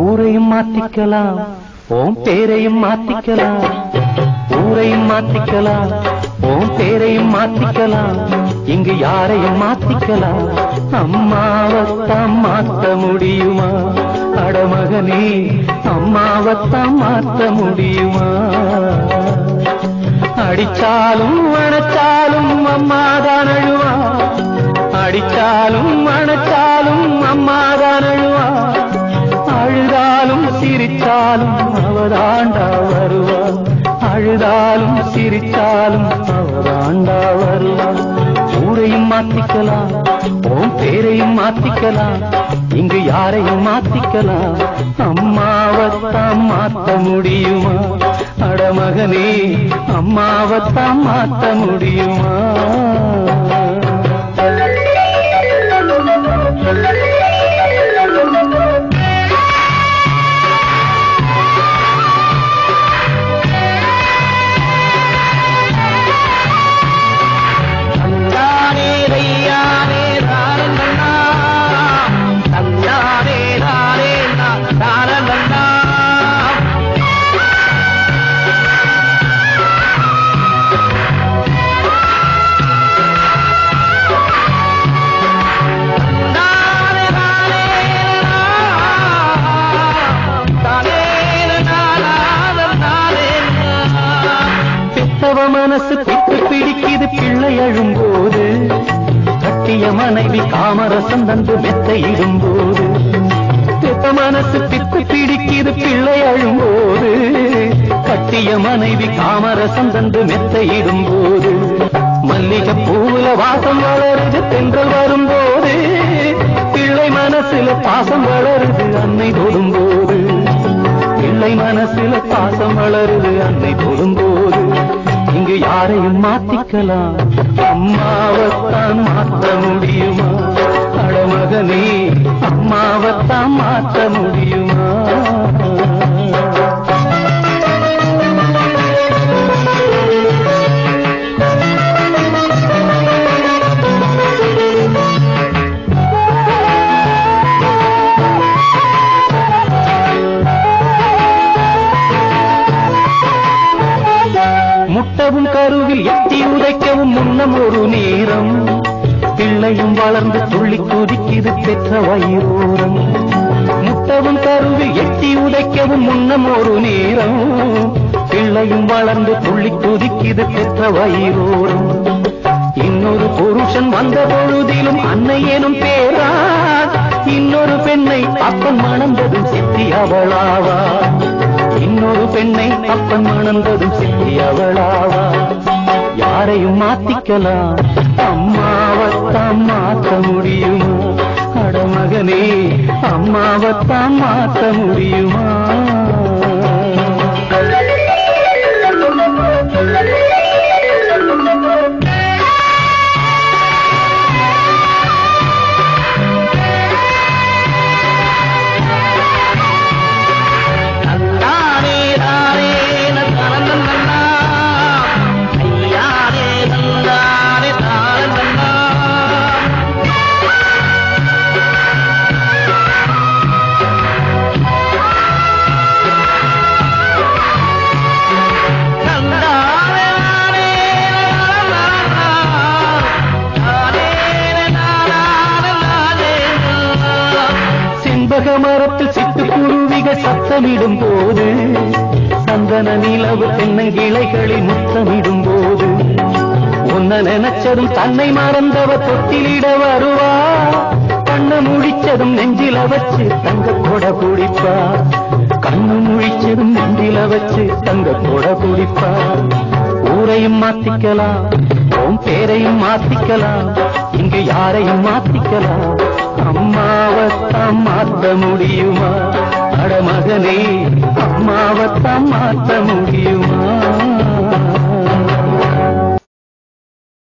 ஊரையும் மாத்திக்கலாம் ஓம் பேரையும் மாத்திக்கலாம் ஊரையும் மாத்திக்கலாம் ஓம் பேரையும் மாத்திக்கலாம் இங்கு யாரையும் மாத்திக்கலாம் அம்மாவத்தான் மாத்த முடியுமா அடமகனே அம்மாவத்தான் மாத்த முடியுமா அடிச்சாலும் அணைச்சாலும் அம்மாதான் அழுவா அடிச்சாலும் அணைச்சாலும் அம்மாதான் அழுவா அழுதாலும் சிரிச்சாலும் அவதாண்டா வருவா அழுதாலும் சிரிச்சாலும் அவதாண்டா வருவா ஊரையும் மாத்திக்கலாம் உன் பேரையும் மாத்திக்கலாம் இங்கு யாரையும் மாத்திக்கலாம் அம்மாவத்தான் மாத்த முடியுமா அடமகனே அம்மாவத்தான் மாத்த முடியுமா தந்தானே தையானே தாரங்கண்ணா தந்தானே தானே தாரங்கண்ணா தானே தானே தானே தானே தானே பெத்தவ மனசு பித்து பிடிக்குது பிள்ளை அழும்போது கட்டிய மனைவி காமரசம் தந்து மெத்தையிடும் போது பெத்த மனசு பித்து பிடிக்குது பிள்ளை அழும்போது கட்டிய மனைவி காமரசம் தந்து மெத்தையிடும் போது மல்லிகை பூவுல வாசம் வளருது தென்றல் வரும்போது பிள்ளை மனசுல பாசம் வளருது அன்னை தொடும்போது பிள்ளை மனசுல பாசம் வளருது அன்னை தொடும்போது இங்கு யாரையும் மாத்திக்கலாம் அம்மாவத்தான் மாத்த முடியுமா அடமகனே அம்மாவத்தான் மாத்த முடியுமா முட்டவும் கருவில் எட்டி உதைக்கவும் முன்னம் ஒரு நேரம் பிள்ளையும் வளர்ந்து துள்ளி குதிக்குது பெற்ற வயிறோரம் முட்டவும் கருவில் எட்டி உதைக்கவும் முன்னம் ஒரு நேரம் பிள்ளையும் வளர்ந்து துள்ளி குதிக்குது பெற்ற வயிறோரம் இன்னொரு புருஷன் வந்த பொழுதிலும் அன்னை எனும் பேரா இன்னொரு பெண்ணை அப்பன் மணந்ததும் சித்தி அவளாவா இன்னொரு பெண்ணை அப்பன் மணந்ததும் சித்தி அவளாவா யாரையும் மாத்திக்கலாம் அம்மாவத்தான் மாத்த முடியுமா அடமகனே அம்மாவத்தான் மாத்த முடியுமா தந்தானே தானே தனந்தன்னா ஐயானே தந்தானே தானந்தன்னா தந்தானே தானே தனந்தன்னா தானே தானே தானே செண்பக மரத்தில் சிட்டுக்குருவிகள் சத்தமிடும் போது சந்தன நிலவு தென்னங்கிளைகளில் முத்தமிடும் போது உன்ன நினைச்சதும் தன்னை மறந்தவ தொட்டிலிட வருவா கண்ணு முழிச்சதும் நெஞ்சில வச்சு தங்க கொட குடிப்பா கண்ணு முழிச்சதும் நெஞ்சில வச்சு தங்க கொட குடிப்பா ஊரையும் மாத்திக்கலாம் உன் பேரையும் மாத்திக்கலாம் இங்கு யாரையும் மாத்திக்கலாம் அம்மாவத்தான் மாத்த முடியுமா அடமகனே அம்மாவத்தான் மாத்த முடியுமா